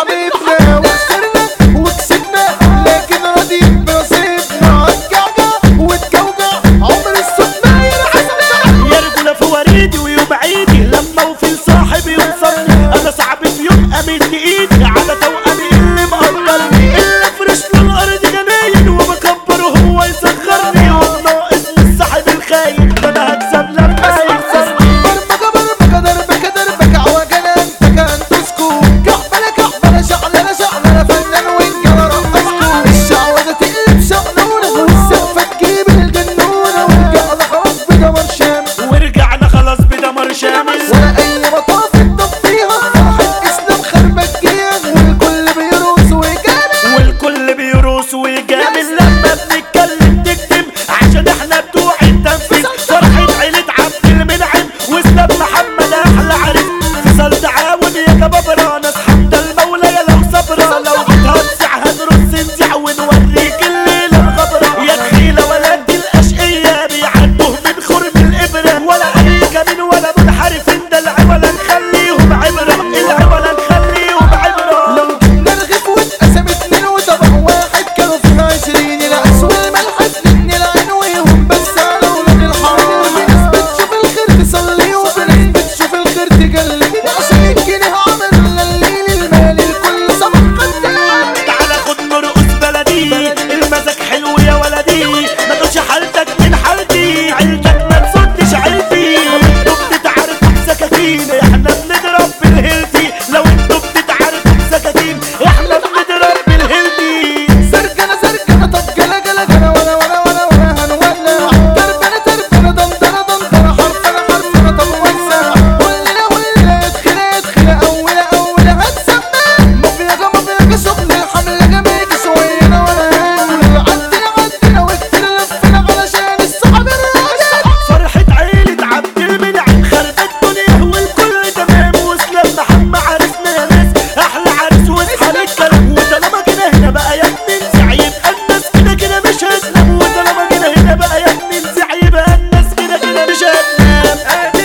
حبيبنا وخسرنا وكسبنا لكن راضيين بنصيبنا عالجعجع والجوجع عمر الصوت ما يرحمنا يا رجولة في وريدي ويوم عيدي لما وفي صاحبي يوصلني انا صعب في يوم امد ايدي على توأمي اللي مقدرني اللي فرش له الارض جناين وبكبر وهو يصغرني والناقص من صاحب الخاين ده انا هكسب لما يكسرني برمجة برمجة دربكة دربكة عوجلة انت كان تسكو كحبلة كحبلة شعللة شعللة فنان وانجلة رقصكو الشعوذة تقلب شقنونة والسقفة تجيب الجنونة والجعلة خلاص بدمر شامل ورجعنا خلاص بدمر شامل ولا اي مطاف تطفيها فرحة اسلام خربت جيان والكل بيرقص ويجامل والكل بيروس ويجامل لما بنتكلم تكتم عشان احنا بتوع التنفيذ فرحة عيلة عبد المنعم واسلام محمد احلى عريس فصل تعاون يا جبابرة ناس حمد المولى يا لو صبرة لو بتهزع هنرص نزع ونوريك الليلة الغبرة يا دخيلة ولاد الاشقية بيعدوه من خرم الابرة ولا اي كمين ولا منحرفين ده العملاء نخليهم عبرة العملاء نخليهم عبرة لو جبنا الغيف واتقسم اتنين وطبق واحد كانوا فيها عشرين العيش والملح اتنين العين ويهم بس على ولاد الحرام في ناس بتشوف الخير تصلي وفي ناس بتشوف الخير تجلي عشان الجنيه عمل الليل المال الكل صبح قدام تعالى خد نرقص بلدي المزاج حلو يا ولدي ما تقولش حالتك من حالتي عيلتك ما تصدش عيلتي لو انتوا بتتعاركوا بسكاكين احنا بنضرب بالهيلتي لو انتوا بتتعاركوا بسكاكين احنا بنضرب بالهيلتي سرجنا سرجنا طب جلا جلا جلا ولا ولا ولا ولا هنولع تربنا تربنا دندنا دندنا حرفنا حرفنا طب وسع ولنا ولنا ادخل ادخل اول اول هتسمع مفيجا مفيجا شغل الحملة جميل شوينا ولا هنقول عدنا عدنا وكتير لفنا علشان الصحاب الراجل فرحة عيلة عبد المنعم خربت الدنيا والكل تمام واسلام محمد عرسنا يا ناس احلى عرس واصحى للكلام وطالما كده هنا بقى يا ابني انزع يبقى الناس كده كده مش هتنام وطالما كده هنا بقى يا ابني انزع يبقى الناس كده كده مش هتنام ادي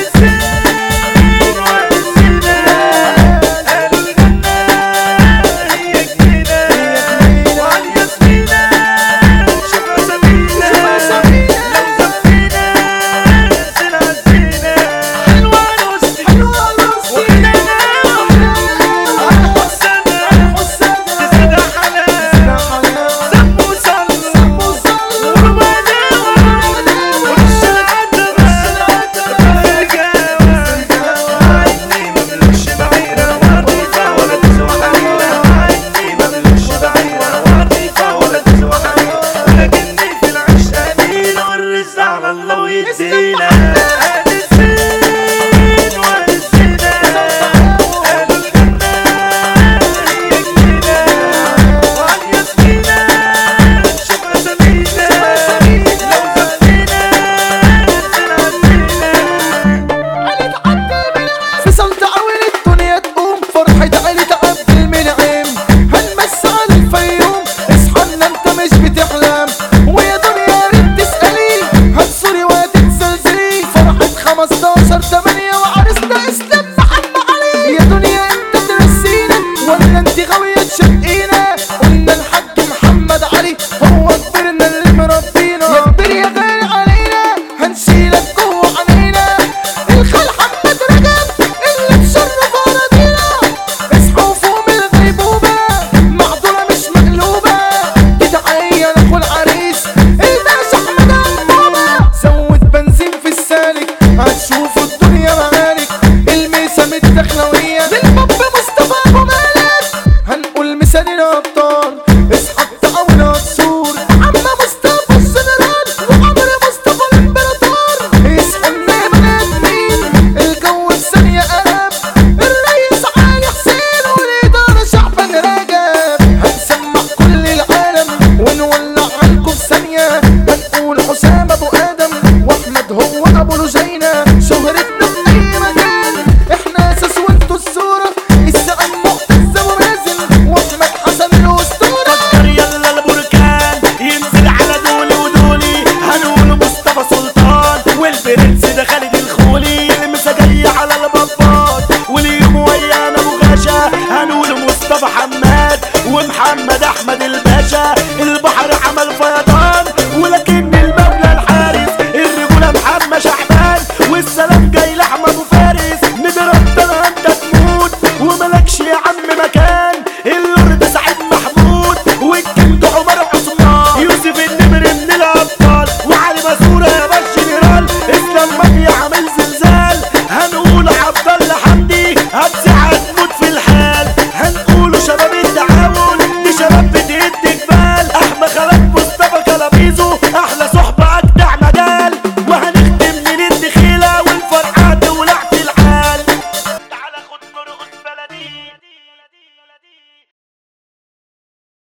الزين وادي الزينة قالوا الجنة هي جنينة وعلى ياسمينة شوفوا سمينة لو زفينا ننزل عالزينة حلوة نوستي وخلينا حسنا تزيد حلا سب وصل ورمانا ورش العتبة بالجاوة عيني مملوش بعيرة ورديفة ولا تسوى حريرة عيني مملوش بعيرة ورديفة ولا تسوى حريرة ولكني في العشق أمين والرزق على الله ويدينا ادي الزين وادي الزينة قالوا الجنة هي جنينة وعلى ياسمينة شوف أسامينا لو زفينا ننزل عالزينة في صمت عويل الدنيا تقوم فرحة عيلة عبد المنعم هنمس على الفيوم اصحى انت مش بتحلم ويا دنيا ريت تسألي هتسوري وهتتزلزلي فرحة 15 8 وعرسنا اسلام محمد علي يا دنيا انت ترسينا ولا انت غاوية تشقينا قلنا الحاج محمد علي هو كبرنا اللي مربينا يا كبير يا غالي علينا هنشيلك جوه علينا الخال حمد رجب اللي تشرف اراضينا اصحى وفوق من الغيبوبة معضلة مش مقلوبة دي تحية لاخو العريس الباشا احمد انبوبة زود بنزين في السالك هتشوفوا الدنيا معارك الميسة متدخلوية للباب مصطفى ابو مالك هنقول محمد احمد الباشا البحر عمل فيضان